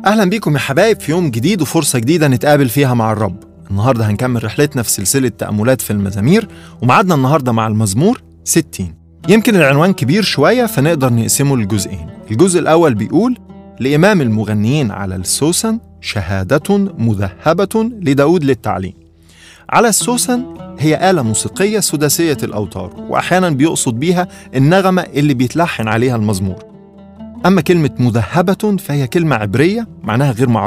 أهلا بيكم يا حبايب في يوم جديد وفرصة جديدة نتقابل فيها مع الرب النهاردة هنكمل رحلتنا في سلسلة تأملات في المزامير ومعادنا النهاردة مع المزمور 60 يمكن العنوان كبير شوية فنقدر نقسمه لجزئين الجزء الأول بيقول لإمام المغنيين على السوسن شهادة مذهبة لداود للتعليم على السوسن هي آلة موسيقية سداسية الأوتار وأحيانا بيقصد بيها النغمة اللي بيتلحن عليها المزمور أما كلمة مذهبة فهي كلمة عبرية معناها غير معروفة